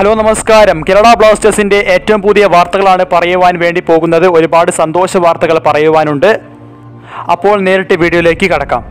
hello നമസ്കാരം കേരള ബ്ലാസ്റ്റേഴ്സിന്റെ ഏറ്റവും പുതിയ വാർത്തകളാണ് പറയുവാൻ വേണ്ടി പോകുന്നത് ഒരുപാട് സന്തോഷ വാർത്തകൾ പറയുവാനുണ്ട് അപ്പോൾ നേരിട്ട് വീഡിയോയിലേക്ക് കടക്കാം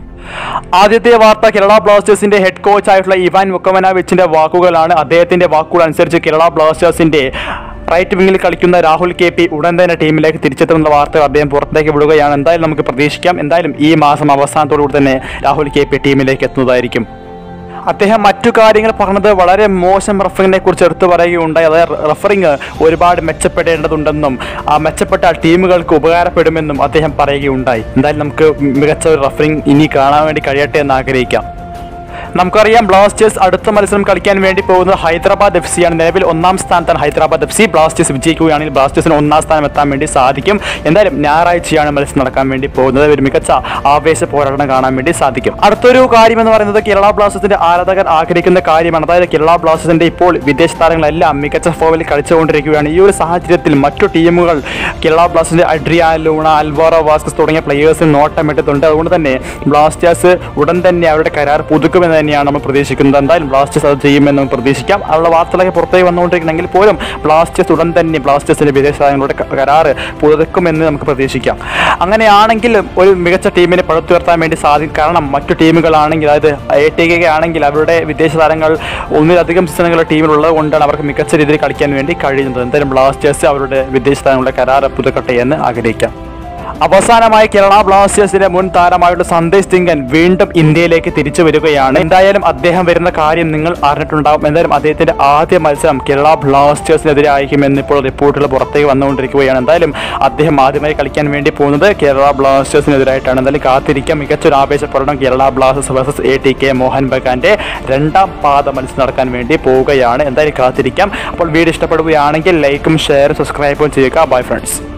ആദ്യത്തെ വാർത്ത കേരള ബ്ലാസ്റ്റേഴ്സിന്റെ ഹെഡ് കോച്ച് ആയിട്ടുള്ള ഇവാൻ മുക്കമനാവിച്ചിന്റെ വാക്കുകളാണ് അദ്ദേഹത്തിന്റെ വാക്കുകൾ അനുസരിച്ച് കേരള ബ്ലാസ്റ്റേഴ്സിന്റെ റൈറ്റ് വിങ്ങിൽ കളിക്കുന്ന രാഹുൽ കെ പി ഉടൻ തന്നെ ടീമിലേക്ക് തിരിച്ചെത്തുന്ന വാർത്തകൾ അദ്ദേഹം പുറത്തേക്ക് വിടുകയാണ് എന്തായാലും നമുക്ക് പ്രതീക്ഷിക്കാം എന്തായാലും ഈ മാസം അവസാനത്തോടു കൂടി തന്നെ രാഹുൽ കെ പി ടീമിലേക്ക് എത്തുന്നതായിരിക്കും അദ്ദേഹം മറ്റു കാര്യങ്ങൾ പറഞ്ഞത് വളരെ മോശം റഫറിങ്ങിനെ കുറിച്ച് എടുത്തു പറയുകയുണ്ടായി അതായത് റഫറിങ് ഒരുപാട് മെച്ചപ്പെടേണ്ടതുണ്ടെന്നും ആ മെച്ചപ്പെട്ട ടീമുകൾക്ക് ഉപകാരപ്പെടുമെന്നും അദ്ദേഹം പറയുകയുണ്ടായി എന്തായാലും നമുക്ക് മികച്ച ഒരു റഫറിങ് ഇനി കാണാൻ വേണ്ടി കഴിയട്ടെ എന്ന് ആഗ്രഹിക്കാം നമുക്കറിയാം ബ്ലാസ്റ്റേഴ്സ് അടുത്ത മത്സരം കളിക്കാൻ വേണ്ടി പോകുന്നത് ഹൈദരാബാദ് എഫ് സിയാണ് നിലവിൽ ഒന്നാം സ്ഥാനത്താണ് ഹൈദരാബാദ് എഫ് സി ബ്ലാസ്റ്റേഴ്സ് വിജയിക്കുകയാണെങ്കിൽ ബ്ലാസ്റ്റേഴ്സിന് ഒന്നാം സ്ഥാനം എത്താൻ വേണ്ടി സാധിക്കും എന്തായാലും ഞായറാഴ്ചയാണ് മത്സരം നടക്കാൻ വേണ്ടി പോകുന്നത് ഒരു മികച്ച ആവേശ പോരാട്ടം കാണാൻ വേണ്ടി സാധിക്കും അടുത്തൊരു കാര്യം എന്ന് പറയുന്നത് കേരള ബ്ലാസ്റ്റേഴ്സിന്റെ ആരാധകർ ആഗ്രഹിക്കുന്ന കാര്യമാണ് അതായത് കേരള ബ്ലാസ്റ്റേഴ്സിന്റെ ഇപ്പോൾ വിദേശ താരങ്ങളെല്ലാം മികച്ച ഫോമിൽ കളിച്ചുകൊണ്ടിരിക്കുകയാണ് ഈ ഒരു സാഹചര്യത്തിൽ മറ്റു ടീമുകൾ കേരള ബ്ലാസ്റ്റേഴ്സിന്റെ അഡ്രിയാൻ ലൂണ അൽവാറോ വാസ്കസ് തുടങ്ങിയ പ്ലേയേഴ്സിന് നോട്ടമിട്ടിട്ടുണ്ട് അതുകൊണ്ട് തന്നെ ബ്ലാസ്റ്റേഴ്സ് ഉടൻ തന്നെ അവരുടെ കരാർ പുതുക്കുമെന്ന് തന്നെയാണ് നമ്മൾ പ്രതീക്ഷിക്കുന്നത് എന്തായാലും ബ്ലാസ്റ്റേഴ്സ് അത് ചെയ്യുമെന്ന് നമുക്ക് പ്രതീക്ഷിക്കാം അവരുടെ വാർത്തകളൊക്കെ പുറത്തേക്ക് വന്നുകൊണ്ടിരിക്കുന്നെങ്കിൽ പോലും ബ്ലാസ്റ്റേഴ്സ് ഉടൻ തന്നെ ബ്ലാസ്റ്റേഴ്സിന്റെ വിദേശ താരങ്ങളുടെ ക- കരാർ പുതുക്കുമെന്ന് നമുക്ക് പ്രതീക്ഷിക്കാം അങ്ങനെയാണെങ്കിൽ ഒരു മികച്ച ടീമിനെ പടുത്തുയർത്താൻ വേണ്ടി സാധിക്കും കാരണം മറ്റു ടീമുകളാണെങ്കിൽ അതായത് എ ടി കെ ആണെങ്കിൽ അവരുടെ വിദേശ താരങ്ങൾ ഒന്നിലധികം സീസണുകളുടെ ടീമിലുള്ളത് കൊണ്ടാണ് അവർക്ക് മികച്ച രീതിയിൽ കളിക്കാൻ വേണ്ടി കഴിയുന്നത് എന്തായാലും ബ്ലാസ്റ്റേഴ്സ് അവരുടെ വിദേശ താരങ്ങളുടെ കരാർ പുതുക്കട്ടെ എന്ന് ആഗ്രഹിക്കാം അവസാനമായി കേരള ബ്ലാസ്റ്റേഴ്സിന്റെ മുൻ താരമായിട്ടുള്ള സന്ദേശ് സിംഗൻ വീണ്ടും ഇന്ത്യയിലേക്ക് തിരിച്ചു വരികയാണ് എന്തായാലും അദ്ദേഹം വരുന്ന കാര്യം നിങ്ങൾ അറിഞ്ഞിട്ടുണ്ടാകും എന്തായാലും അദ്ദേഹത്തിന്റെ ആദ്യ മത്സരം കേരള ബ്ലാസ്റ്റേഴ്സിനെതിരെ ആയിരിക്കുമെന്ന് ഇപ്പോൾ റിപ്പോർട്ടുകൾ പുറത്തേക്ക് വന്നുകൊണ്ടിരിക്കുകയാണ് എന്തായാലും അദ്ദേഹം ആദ്യമായി കളിക്കാൻ വേണ്ടി പോകുന്നത് കേരള ബ്ലാസ്റ്റേഴ്സിനെതിരായിട്ടാണ് എന്തായാലും കാത്തിരിക്കാം മികച്ചൊരു ആവേശ പോരാട്ടം Kerala Blasters versus A T K Mohan ബഗാന്റെ രണ്ടാം പാദ മത്സരം നടക്കാൻ വേണ്ടി പോവുകയാണ് എന്തായാലും കാത്തിരിക്കാം അപ്പോൾ വീഡിയോ ഇഷ്ടപ്പെടുകയാണെങ്കിൽ ലൈക്കും ഷെയറും സബ്സ്ക്രൈബും ചെയ്യുക ബൈ ഫ്രണ്ട്സ്